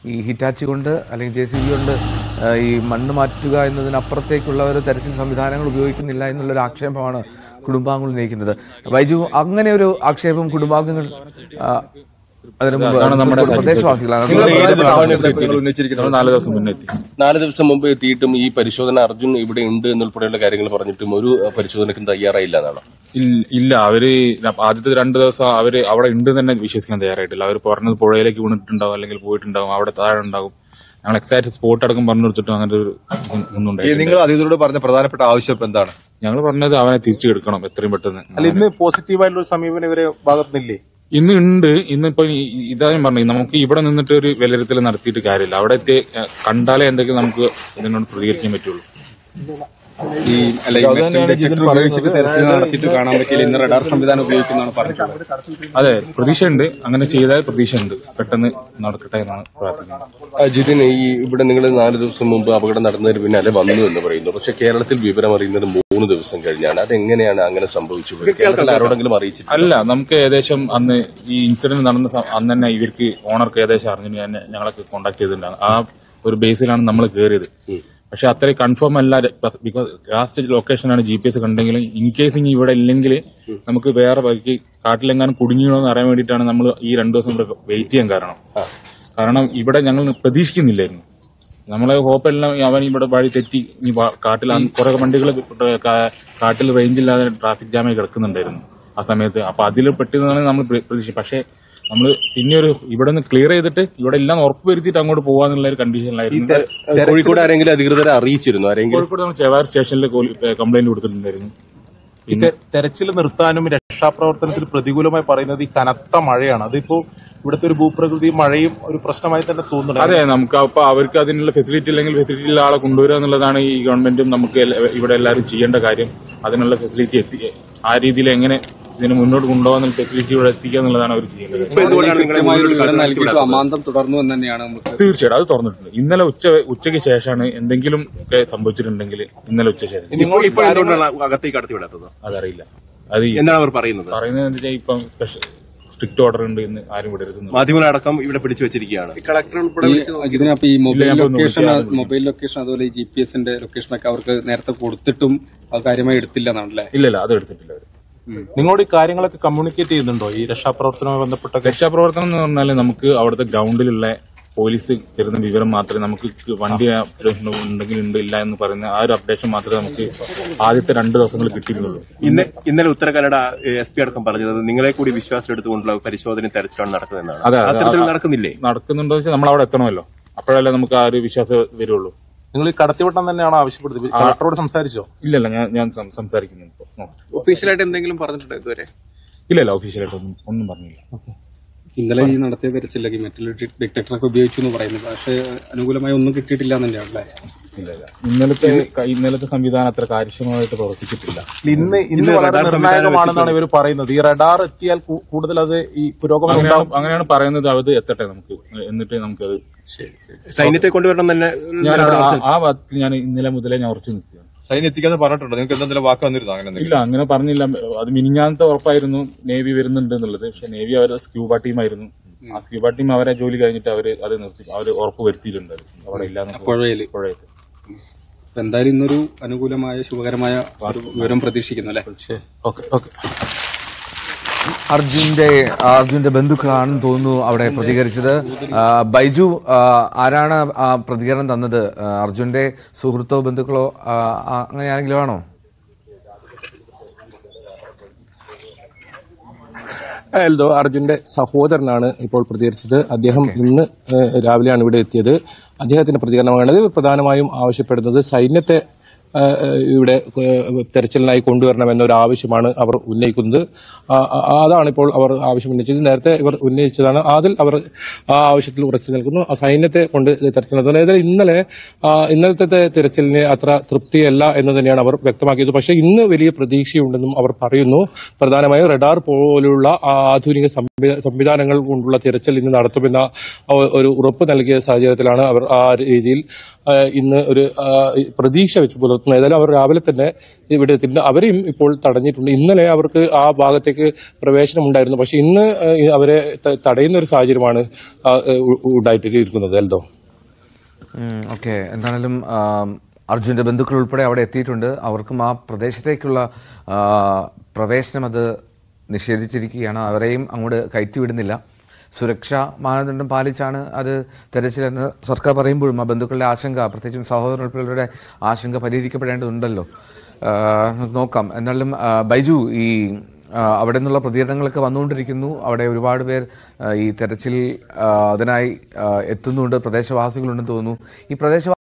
ഈ ഹിറ്റാച്ചി കൊണ്ട് അല്ലെങ്കിൽ ജെ സി ബി കൊണ്ട് ആ, ഈ മണ്ണ് മാറ്റുക എന്നതിനപ്പുറത്തേക്കുള്ള ഒരു തെരച്ചിൽ സംവിധാനങ്ങൾ ഉപയോഗിക്കുന്നില്ല എന്നുള്ളൊരു ആക്ഷേപമാണ് കുടുംബാംഗങ്ങൾ ഉന്നയിക്കുന്നത് വൈജു അങ്ങനെ ഒരു ആക്ഷേപം കുടുംബാംഗങ്ങൾ ആ, അതിനു മുമ്പ് അതാണ് നമ്മുടെ പ്രദേശവാസികളാണ് നമ്മൾ നാല് ദിവസം മുന്നേ എത്തി നാല് ദിവസം മുമ്പ് എത്തിയിട്ടും ഈ പരിശോധന അർജുൻ ഇവിടെ ഉണ്ട് എന്നുൾപ്പെടെയുള്ള കാര്യങ്ങൾ പറഞ്ഞിട്ടും ഒരു പരിശോധനയ്ക്കും തയ്യാറായില്ല എന്നാണ് ഇല്ല- ഇല്ല അവര് ആദ്യത്തെ രണ്ട് ദിവസം അവര് അവിടെ ഉണ്ട് തന്നെ വിശ്വസിക്കാൻ തയ്യാറായിട്ടില്ല അവർ പറഞ്ഞത് പുഴയിലേക്ക് വീണിട്ടുണ്ടാവും അല്ലെങ്കിൽ പോയിട്ടുണ്ടാവും അവിടെ താഴെ ഉണ്ടാവും ഞങ്ങൾ എക്സാക്ട് സ്പോട്ട് അടക്കം പറഞ്ഞു കൊടുത്തിട്ടും അങ്ങനെ ഒരു ഒന്നും ഈ ഉണ്ടായിട്ടില്ല നിങ്ങൾ അധികൃതരോട് പറഞ്ഞ പ്രധാനപ്പെട്ട ആവശ്യം ഇപ്പൊ എന്താണ് ഞങ്ങൾ പറഞ്ഞത് അവനെ തിരിച്ചു എടുക്കണം എത്രയും പെട്ടെന്ന് അല്ല ഇന്ന് പോസിറ്റീവായിട്ടുള്ള ഒരു സമീപനം ഇവരെ ഭാഗത്തുനിന്നില്ലേ ഇന്ന് ഉണ്ട് ഇന്നിപ്പോ ഈ- ഇതാ ഞാൻ പറഞ്ഞു നമുക്ക് ഇവിടെ നിന്നിട്ട് ഒരു വിലയിരുത്തൽ നടത്തിയിട്ട് കാര്യമില്ല അവിടെ എത്തി ഏഹ്, കണ്ടാലേ എന്തെങ്കിലും നമുക്ക് ഇതിനോട് പ്രതികരിക്കാൻ പറ്റുള്ളൂ ഈ അല്ല ഈ മെറ്റൽ ഡിറ്റക്ടർ ഉപയോഗിച്ചിട്ട് തെരച്ചിൽ നടത്തിയിട്ട് കാണാൻ പറ്റില്ല ഇന്ന് റഡാർ സംവിധാനം ഉപയോഗിക്കുന്നതാണ് പറഞ്ഞിട്ടുള്ളത് അതെ പ്രതീക്ഷയുണ്ട് അങ്ങനെ ചെയ്താൽ പ്രതീക്ഷയുണ്ട് പെട്ടെന്ന് നടക്കട്ടെ എന്നാണ് പ്രാർത്ഥിക്കുന്നത് ആ, ജിതിൻ ഈ ഇവിടെ നിങ്ങൾ നാല് ദിവസം മുമ്പ് അപകടം നടന്നതിന് പിന്നാലെ വന്നു എന്ന് പറയുന്നു പക്ഷെ കേരളത്തിൽ വിവരം അറിയുന്നത് മൂന്ന് ദിവസം കഴിഞ്ഞാണ് അതെങ്ങനെയാണ് അങ്ങനെ സംഭവിച്ചത് കേരളത്തിൽ ആരോടെങ്കിലും അറിയിച്ചിട്ടില്ല അല്ല നമുക്ക് ഏകദേശം അന്ന് ഈ ഇൻസിഡന്റ് നടന്ന സ- അന്ന് തന്നെ ഇവർക്ക് ഓണർക്ക് ഏകദേശം അറിഞ്ഞു ഞാൻ ഞങ്ങളൊക്കെ കോണ്ടാക്ട് ചെയ്തിട്ടുണ്ടാകും ആ ഒരു ബേസിലാണ് നമ്മൾ കയറിയത് പക്ഷെ അത്രയും കൺഫേം അല്ല ബിക്കോസ് ലാസ്റ്റ് ലൊക്കേഷനാണ് ജി പി എസ് കണ്ടെങ്കിലും ഇൻ കേസ് ഇനി ഇവിടെ ഇല്ലെങ്കിൽ നമുക്ക് വേറെ വഴിക്ക് കാട്ടിലെങ്ങാനും കുടുങ്ങിയോ എന്ന് അറിയാൻ വേണ്ടിയിട്ടാണ് നമ്മൾ ഈ രണ്ടു ദിവസം ഇവിടെ വെയിറ്റ് ചെയ്യാൻ കാരണം കാരണം ഇവിടെ ഞങ്ങൾ പ്രതീക്ഷിക്കുന്നില്ലായിരുന്നു നമ്മളെ ഹോപ്പെല്ലാം അവൻ ഇവിടെ വഴി തെറ്റി ഈ വാ- കാട്ടിൽ കുറെ വണ്ടികൾ കാട്ടിൽ റേഞ്ചില്ലാതെ ട്രാഫിക് ജാമായി കിടക്കുന്നുണ്ടായിരുന്നു ആ സമയത്ത് അപ്പൊ അതിൽ പെട്ടെന്നാണ് നമ്മൾ പ്രതീക്ഷ പക്ഷേ നമ്മൾ പിന്നെ ഒരു ഇവിടെ നിന്ന് ക്ലിയർ ചെയ്തിട്ട് ഇവിടെ എല്ലാം ഉറപ്പ് വരുത്തിയിട്ട് അങ്ങോട്ട് പോകാന്നുള്ള ഒരു കണ്ടീഷനിലായിരുന്നു കോഴിക്കോട് ആരെങ്കിലും അധികൃതരെ അറിയിച്ചിരുന്നു ആരെങ്കിലും കോഴിക്കോട് നമ്മൾ ചെവാർ സ്റ്റേഷനിൽ കംപ്ലൈന്റ് കൊടുത്തിട്ടുണ്ടായിരുന്നു ഈ തെ- തെരച്ചിൽ നിർത്താനും രക്ഷാപ്രവർത്തനത്തിൽ പ്രതികൂലമായി പറയുന്നത് ഈ കനത്ത മഴയാണ് അതിപ്പോ ഇവിടുത്തെ ഒരു ഭൂപ്രകൃതി മഴയും ഒരു പ്രശ്നമായി തന്നെ തോന്നുന്നുണ്ട് അതെ നമുക്ക് അപ്പൊ അവർക്ക് അതിനുള്ള ഫെസിലിറ്റി ഇല്ലെങ്കിൽ ഫെസിലിറ്റി ഉള്ള ആളെ കൊണ്ടുവരിക എന്നുള്ളതാണ് ഈ ഗവൺമെന്റും നമുക്ക് എല്ലാ- ഇവിടെ എല്ലാവരും ചെയ്യേണ്ട കാര്യം അതിനുള്ള ഫെസിലിറ്റി എത്തി ആ രീതിയിൽ എങ്ങനെ ഇതിനെ മുന്നോട്ട് കൊണ്ടുപോകാൻ ഫെസിലിറ്റി ഇവിടെ എത്തിക്കുക എന്നുള്ളതാണ് അവർ ചെയ്യേണ്ടത് കൃത്യമായ ഒരു വിവരം നൽകിയിട്ട് അമാന്തം തുടർന്നു എന്ന് തന്നെയാണ് നമുക്ക് തീർച്ചയായിട്ടും അത് തുറന്നിട്ടുണ്ട് ഇന്നലെ ഉച്ച ഉച്ചയ്ക്ക് ശേഷമാണ് എന്തെങ്കിലും ഒക്കെ സംഭവിച്ചിട്ടുണ്ടെങ്കിൽ ഇന്നലെ ഉച്ച ശേഷം ഇപ്പോൾ ഇപ്പോൾ എന്തുകൊണ്ടാണ് അകത്തേക്ക് കടത്തി വിടാത്തത് അതറിയില്ല അത് ഈ എന്താണ് അവർ പറയുന്നത് പറയുന്നത് എന്താ വെച്ചാൽ ഇപ്പം സ്ട്രിക്ട് ഓർഡർ ഉണ്ട് എന്ന് ആരും വിടരുത് മാധ്യമങ്ങളടക്കം ഇവിടെ പിടിച്ചു വെച്ചിരിക്കുകയാണ് ഈ ഇതിനപ്പോ ഈ മൊബൈൽ ഇല്ല, ഞങ്ങളൊന്നും ലൊക്കേഷൻ വിളിക്കാറില്ല. മൊബൈൽ ലൊക്കേഷൻ അതുപോലെ ഈ ജി പി എസിന്റെ ലൊക്കേഷൻ ഒക്കെ അവർക്ക് നേരത്തെ കൊടുത്തിട്ടും അത് കാര്യമായി എടുത്തില്ല എന്നാണല്ലേ ഇല്ല ഇല്ല അത് എടുത്തിട്ടില്ല അവര് നിങ്ങളോട് ഈ കാര്യങ്ങളൊക്കെ കമ്മ്യൂണിക്കേറ്റ് ചെയ്യുന്നുണ്ടോ ഈ രക്ഷാപ്രവർത്തനവുമായി ബന്ധപ്പെട്ട രക്ഷാപ്രവർത്തനം എന്ന് പറഞ്ഞാൽ നമുക്ക് അവിടുത്തെ ഗ്രൗണ്ടിലുള്ള പോലീസ് തരുന്ന വിവരം മാത്രമേ നമുക്ക് വണ്ടി ഉണ്ടെങ്കിൽ ഉണ്ട് ഇല്ല എന്ന് പറയുന്ന ആ ഒരു അപ്ഡേഷൻ മാത്രമേ നമുക്ക് ആദ്യത്തെ രണ്ട് ദിവസങ്ങൾ കിട്ടിയിരുന്നുള്ളൂ ഇന്ന് ഇന്നലെ ഉത്തര കന്നഡ എസ് പി അടക്കം പറഞ്ഞത് നിങ്ങളെ കൂടി വിശ്വാസം എടുത്തുകൊണ്ടുള്ള പരിശോധന തെരച്ചിലാണ് നടക്കുന്നതെന്നാണ് അതെ, അതെ. അത്തരത്തിൽ ആ- നടക്കുന്നില്ലേ നടക്കുന്നുണ്ടോ വെച്ചാൽ നമ്മൾ അവിടെ എത്തണമല്ലോ അപ്പോഴല്ലേ നമുക്ക് ആ ഒരു വിശ്വാസം വരുള്ളൂ നിങ്ങൾ ഈ കടത്തിവിട്ടം തന്നെയാണോ ആവശ്യപ്പെടുന്നത് കളക്ടറോട് സംസാരിച്ചോ ഇല്ലല്ല ഞാൻ ഞാൻ സം- സംസാരിക്കുന്നു ഇപ്പൊ. നോക്കട്ടെ. ഒഫീഷ്യലായിട്ട് എന്തെങ്കിലും പറഞ്ഞിട്ടുണ്ടോ ഇതുവരെ ഇല്ലല്ല ഒഫീഷ്യലായിട്ട് ഒന്നും ഒന്നും പറഞ്ഞില്ല ഇന്നലെ ഈ നടത്തിയ തെരച്ചിലേക്ക് മെറ്റൽ ഡിറ്റക്ടറൊക്കെ ഉപയോഗിച്ചു എന്ന് പറയുന്നത് പക്ഷേ അനുകൂലമായി ഒന്നും കിട്ടിയിട്ടില്ല എന്ന് തന്നെയാണ് അല്ലേ ഇല്ല ഇല്ല ഇന്നലത്തെ ഇന്നലത്തെ സംവിധാനം അത്ര കാര്യക്ഷമമായിട്ട് പ്രവർത്തിച്ചിട്ടില്ല ഇന്ന് ഇന്ന് വളരെ നിർണായകമാണെന്നാണ് ഇവർ പറയുന്നത് ഈ റഡാർ എത്തിയാൽ കൂ- കൂടുതൽ അത് ഈ പുരോഗമനം അങ്ങനെയാണ് ഉണ്ടാവും അങ്ങനെയാണ് പറയുന്നത് അത് എത്തട്ടെ നമുക്ക് എന്നിട്ട് നമുക്കത് സൈന്യത്തെ കൊണ്ടുവരണം തന്നെ ഞാൻ ആ- ആ വാക്കിൽ ഞാൻ ഇന്നലെ മുതലേ ഞാൻ ഉറച്ചു നിൽക്കുകയാണ് സൈന്യം എത്തിക്കാന്ന് പറഞ്ഞിട്ടുണ്ടോ നിങ്ങൾക്ക് എന്തെങ്കിലും വാക്ക് വന്നിരുന്നോ അങ്ങനെ എന്തെങ്കിലും ഇല്ല അങ്ങനെ പറഞ്ഞില്ല അത് മിനിഞ്ഞാന്നത്തെ ഉറപ്പായിരുന്നു നേവി വരുന്നുണ്ട് എന്നുള്ളത് പക്ഷെ നേവി അവരുടെ സ്ക്യൂബ ടീമായിരുന്നു ആ സ്ക്യൂബ ടീം അവരെ ജോലി കഴിഞ്ഞിട്ട് അവര് അത് നിർത്തി അവര് ഉറപ്പ് വരുത്തിയിട്ടുണ്ട് അത് അവിടെ ഇല്ലാന്ന് പുഴയില് പുഴയത്ത് അപ്പൊ എന്തായാലും ഇന്നൊരു അനുകൂലമായ ശുഭകരമായ ഒരു വിവരം പ്രതീക്ഷിക്കുന്നു അല്ലേ ഓക്കെ ഓക്കെ അർജുന്റെ അർജുന്റെ ബന്ധുക്കളാണെന്ന് തോന്നുന്നു അവിടെ പ്രതികരിച്ചത് ആ, ബൈജു ആ, ആരാണ് ആ പ്രതികരണം തന്നത് ആ, അർജുന്റെ സുഹൃത്തോ ബന്ധുക്കളോ ആ, ആ, അങ്ങനെ ആരെങ്കിലും ആണോ എൽദോ അർജുന്റെ സഹോദരനാണ് ഇപ്പോൾ പ്രതികരിച്ചത് അദ്ദേഹം ഇന്ന് ഏഹ്, രാവിലെയാണ് ഇവിടെ എത്തിയത് അദ്ദേഹത്തിന്റെ പ്രതികരണമാണ് പ്രധാനമായും ആവശ്യപ്പെടുന്നത് സൈന്യത്തെ ഏഹ്, ഏഹ്, ഇവിടെ ഏഹ്, തെരച്ചിലിനായി കൊണ്ടുവരണമെന്നൊരു ആവശ്യമാണ് അവർ ഉന്നയിക്കുന്നത് ആ, ആ, അതാണ് ഇപ്പോൾ അവർ ആവശ്യം ഉന്നയിച്ചത് നേരത്തെ ഇവർ ഉന്നയിച്ചതാണ് അതിൽ അവർ ആ ആവശ്യത്തിൽ ഉറച്ചു നിൽക്കുന്നു ആ സൈന്യത്തെ കൊണ്ട് തെരച്ചിൽ നടത്തുന്നത് അതായത് ഇന്നലെ ആ, ഇന്നലത്തെ തെ- തെരച്ചിലിന് അത്ര തൃപ്തിയല്ല എന്ന് തന്നെയാണ് അവർ വ്യക്തമാക്കിയത് പക്ഷേ ഇന്ന് വലിയ പ്രതീക്ഷയുണ്ടെന്നും അവർ പറയുന്നു പ്രധാനമായും റഡാർ പോലുള്ള ആ ആധുനിക സംവിധ- സംവിധാനങ്ങൾ കൊണ്ടുള്ള തിരച്ചിൽ ഇന്ന് നടത്തുമെന്ന ഒ- ഒരു ഉറപ്പ് നൽകിയ സാഹചര്യത്തിലാണ് അവർ ആ രീതിയിൽ ആ, ഇന്ന് ഒരു ആ, പ്രതീക്ഷ വെച്ച് പുലർത്തുന്നത് പുറത്തുനിന്ന് ഏതായാലും അവർ രാവിലെ തന്നെ ഇവിടെ എത്തിയിട്ടുണ്ട് അവരെയും ഇപ്പോൾ തടഞ്ഞിട്ടുണ്ട് ഇന്നലെ അവർക്ക് ആ ഭാഗത്തേക്ക് പ്രവേശനം ഉണ്ടായിരുന്നു പക്ഷെ ഇന്ന് ഏഹ്, അവരെ ത- തടയുന്ന ഒരു സാഹചര്യമാണ് ആ, ഏഹ്, ഉ- ഉണ്ടായിട്ടിരിക്കുന്നത് എൽദോ ഓക്കെ എന്താണേലും ആം, അർജുന്റെ ബന്ധുക്കൾ ഉൾപ്പെടെ അവിടെ എത്തിയിട്ടുണ്ട് അവർക്കും ആ പ്രദേശത്തേക്കുള്ള ആ, പ്രവേശനം അത് നിഷേധിച്ചിരിക്കുകയാണ് അവരെയും അങ്ങോട്ട് കയറ്റിവിടുന്നില്ല സുരക്ഷാ മാനദണ്ഡം പാലിച്ചാണ് അത് തെരച്ചിലെന്ന് സർക്കാർ പറയുമ്പോഴും ആ ബന്ധുക്കളുടെ ആശങ്ക പ്രത്യേകിച്ചും സഹോദരൻ ഉൾപ്പെടെയുടെ ആശങ്ക പരിഹരിക്കപ്പെടേണ്ടതുണ്ടല്ലോ ആ, നമുക്ക് നോക്കാം എന്നാലും ആ, ബൈജു ഈ ആ, അവിടെ നിന്നുള്ള പ്രതികരണങ്ങളൊക്കെ വന്നുകൊണ്ടിരിക്കുന്നു അവിടെ ഒരുപാട് പേർ ആ, ഈ തെരച്ചിൽ ആ, അതിനായി ആ, എത്തുന്നുണ്ട് പ്രദേശവാസികളുണ്ടെന്ന് തോന്നുന്നു ഈ പ്രദേശ